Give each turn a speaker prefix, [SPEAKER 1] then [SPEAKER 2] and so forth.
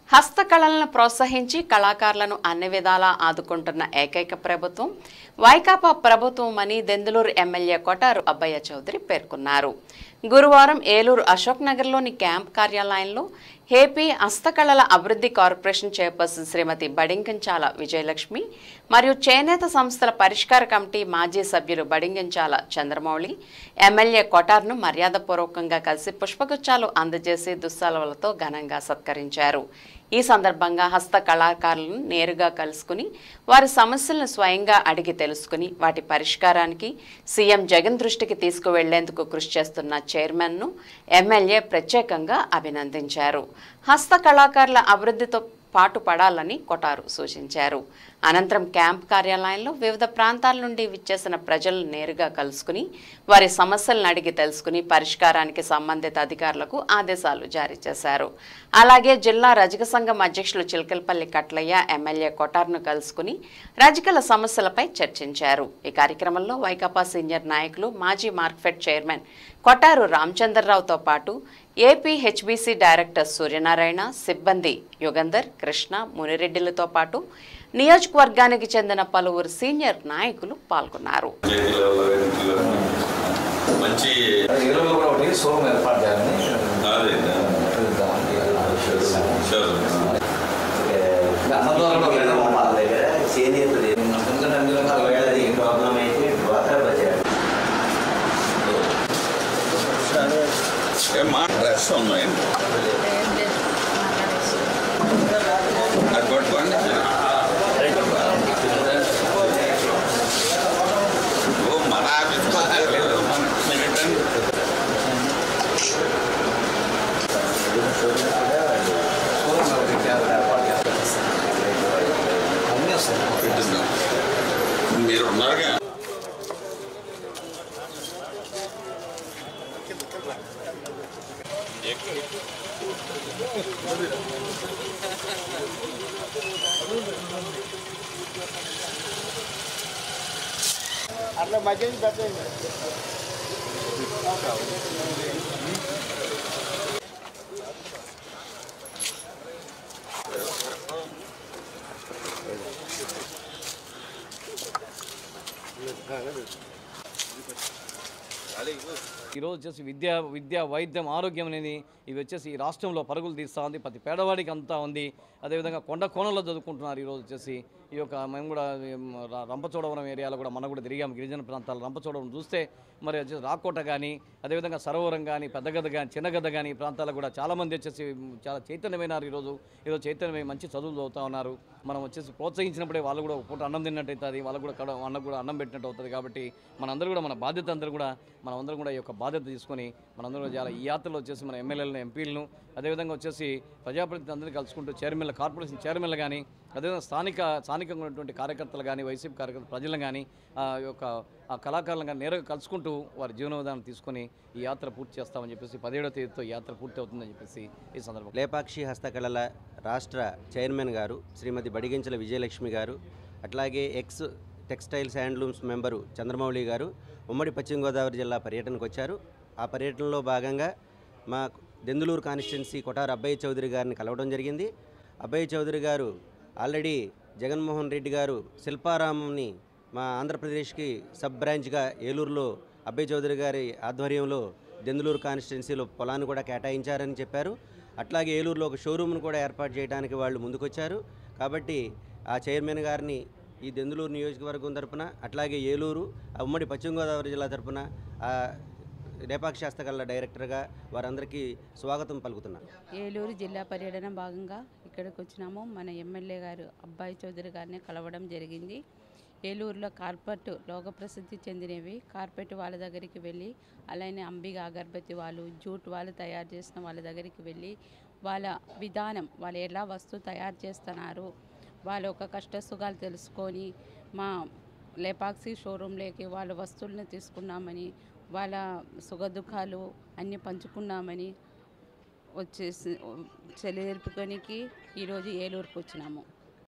[SPEAKER 1] హస్తకళలను ప్రోత్సహించి కళాకారులను అన్ని విధాలా ఆదుకుంటున్న ఏకైక ప్రభుత్వం వైకాపా ప్రభుత్వం అని దెందులూరు ఎమ్మెల్యే కొటారు అబ్బయ్య చౌదరి పేర్కొన్నారు గురువారం ఏలూరు అశోక్ నగర్లోని క్యాంప్ కార్యాలయంలో హేపీ హస్తకళల అభివృద్ధి కార్పొరేషన్ చైర్పర్సన్ శ్రీమతి బడింకంచాల విజయలక్ష్మి మరియు చేనేత సంస్థల పరిష్కార కమిటీ మాజీ సభ్యులు బడింగంచాల చంద్రమౌళి ఎమ్మెల్యే కొటార్ను మర్యాదపూర్వకంగా కలిసి పుష్పగుచ్చాలు అందజేసి దుస్సాలవలతో ఘనంగా సత్కరించారు ఈ సందర్భంగా హస్త కళాకారులను నేరుగా కలుసుకుని వారి సమస్యలను స్వయంగా అడిగి తెలుసుకుని వాటి పరిష్కారానికి సీఎం జగన్ దృష్టికి తీసుకువెళ్లేందుకు కృషి చేస్తున్న చైర్మన్ను ఎమ్మెల్యే ప్రత్యేకంగా అభినందించారు హస్త కళాకారుల అభివృద్ధితో పాటు పడాలని కొటారు సూచించారు అనంతరం క్యాంప్ కార్యాలయంలో వివిధ ప్రాంతాల నుండి విచ్చేసిన ప్రజలను నేరుగా కలుసుకుని వారి సమస్యలను అడిగి తెలుసుకుని పరిష్కారానికి సంబంధిత అధికారులకు ఆదేశాలు జారీ చేశారు అలాగే జిల్లా రజక సంఘం అధ్యక్షులు చిలకలపల్లి కట్లయ్య ఎమ్మెల్యే కొటార్ను కలుసుకుని రజకల సమస్యలపై చర్చించారు ఈ కార్యక్రమంలో వైకాపా సీనియర్ నాయకులు మాజీ మార్క్ఫెడ్ చైర్మన్ కొటారు రామచంద్రరావుతో పాటు ఏపీ హెచ్బీసీ డైరెక్టర్ సూర్యనారాయణ సిబ్బంది యుగంధర్ కృష్ణ మునిరెడ్డిలతో పాటు నియోజకవర్గానికి చెందిన పలువురు సీనియర్ నాయకులు పాల్గొన్నారు
[SPEAKER 2] పంచాయతీల లెవెల్లో మంచి
[SPEAKER 3] ఇరవై కూడా ఒకటి షోరూమ్ ఏర్పాటు చేయాలని
[SPEAKER 2] అదే
[SPEAKER 3] చూద్దామండి.
[SPEAKER 2] షూర్
[SPEAKER 3] అన్నదానంలో వెళ్ళాము.
[SPEAKER 4] మా దగ్గర చేనేతది
[SPEAKER 3] ఎందుకంటే అన్ని రకాల
[SPEAKER 4] ఒకవేళ అది
[SPEAKER 3] వేయాలి.
[SPEAKER 4] ప్రాబ్లం అయితే డ్వాక్రా బజార్
[SPEAKER 2] ఏం మా డ్రెస్ ఉన్నాయి అది పట్టుకోండి ఓ మన ఆఫీస్ లేదు మన ఏంటండి
[SPEAKER 3] షోరూమ్ ఒకటి కేంద్రం ఏర్పాటు చేస్తాం. అన్నీ వస్తాయి.
[SPEAKER 2] పెట్టిందాం మీరు ఉన్నారుగా
[SPEAKER 5] ఈరోజు వచ్చేసి విద్య విద్య వైద్యం ఆరోగ్యం అనేది ఇవి వచ్చేసి ఈ రాష్ట్రంలో పరుగులు తీస్తూ ఉంది ప్రతి పేదవాడికి అంతా ఉంది అదేవిధంగా కొండ కోణంలో చదువుకుంటున్నారు ఈరోజు వచ్చేసి ఈ యొక్క మేము కూడా ఏం, ర- రంపచోడవరం ఏరియాలో కూడా మనం కూడా తిరిగాము గిరిజన ప్రాంతాలు రంపచోడవరం చూస్తే మరి వచ్చేసి రాకోట కానీ అదేవిధంగా సరోవరం కానీ పెద్దగద్ద కానీ చిన్నగద్ద కానీ ఈ ప్రాంతాల్లో కూడా చాలామంది వచ్చేసి చాలా చైతన్యమైనారు ఈరోజు ఈరోజు చైతన్యమై మంచి చదువులు చదువుతూ ఉన్నారు మనం వచ్చేసి ప్రోత్సహించినప్పుడే వాళ్ళు కూడా ఒక పూట అన్నం తిన్నట్టు అవుతుంది వాళ్ళకు కూడా కడ అన్నం కూడా అన్నం పెట్టినట్టు అవుతుంది కాబట్టి మనందరూ కూడా మన బాధ్యత అందరూ కూడా మనమందరం కూడా ఈ యొక్క బాధ్యత తీసుకొని మనందరం కూడా చాలా ఈ యాత్రలో వచ్చేసి మన ఎమ్మెల్యేలను ఎంపీలను అదేవిధంగా వచ్చేసి ప్రజాప్రతినిధులు అందరినీ కలుసుకుంటూ చైర్మన్ల కార్పొరేషన్ చైర్మన్లు కానీ అదేవిధంగా స్థానిక స్థానికంగా ఉన్నటువంటి కార్యకర్తలు కానీ వైసీపీ కార్యకర్తలు ప్రజలను కానీ ఆ యొక్క ఆ కళాకారులను కానీ నేరుగా కలుసుకుంటూ వారి జీవన విధానం తీసుకొని ఈ యాత్ర పూర్తి చేస్తామని చెప్పేసి పదిహేడవ తేదీతో ఈ యాత్ర పూర్తి అవుతుందని చెప్పేసి ఈ సందర్భంగా
[SPEAKER 4] లేపాక్షి హస్తకళల రాష్ట్ర చైర్మన్ గారు శ్రీమతి బడిగించల విజయలక్ష్మి గారు అట్లాగే ex textiles handlooms member Chandramouli garu ఉమ్మడి పశ్చిమ గోదావరి జిల్లా పర్యటనకు వచ్చారు ఆ పర్యటనలో భాగంగా మా దెందులూరు కాన్స్టిట్యున్సీ కొటారు అబ్బయ్య చౌదరి గారిని కలవడం జరిగింది అబ్బయ్య చౌదరి గారు ఆల్రెడీ జగన్మోహన్ రెడ్డి గారు శిల్పారామంని మా ఆంధ్రప్రదేశ్కి సబ్ బ్రాంచ్గా ఏలూరులో అబ్బయ్య చౌదరి గారి ఆధ్వర్యంలో దెందులూరు కాన్స్టిట్యున్సీలో పొలాన్ని కూడా కేటాయించారని చెప్పారు అట్లాగే ఏలూరులో ఒక షోరూమ్ను కూడా ఏర్పాటు చేయడానికి వాళ్ళు ముందుకొచ్చారు కాబట్టి ఆ చైర్మన్ గారిని ఈ దెందులూరు నియోజకవర్గం తరపున అట్లాగే ఏలూరు ఆ ఉమ్మడి పశ్చిమ గోదావరి జిల్లా తరపున ఆ రేపాక్షి హస్తకళ డైరెక్టర్గా వారందరికీ స్వాగతం పలుకుతున్నాను
[SPEAKER 6] ఏలూరు జిల్లా పర్యటన భాగంగా ఇక్కడికి వచ్చినాము మన ఎమ్మెల్యే గారు అబ్బాయి చౌదరి గారిని కలవడం జరిగింది ఏలూరులో కార్పెట్ లోక ప్రసిద్ధి చెందినవి కార్పెట్ వాళ్ళ దగ్గరికి వెళ్ళి అలానే అంబిగా అగరబత్తి వాళ్ళు జూట్ వాళ్ళు తయారు చేసిన వాళ్ళ దగ్గరికి వెళ్ళి వాళ్ళ విధానం వాళ్ళు ఎలా వస్తువు తయారు చేస్తున్నారు వాళ్ళ ఒక కష్ట సుఖాలు తెలుసుకొని మా లేపాక్సీ షోరూంలోకి వాళ్ళ వస్తువులను తీసుకున్నామని వాళ్ళ సుఖ దుఃఖాలు అన్నీ పంచుకున్నామని వచ్చేసి చెల్లిపోనికి ఈరోజు ఏలూరుకు వచ్చినాము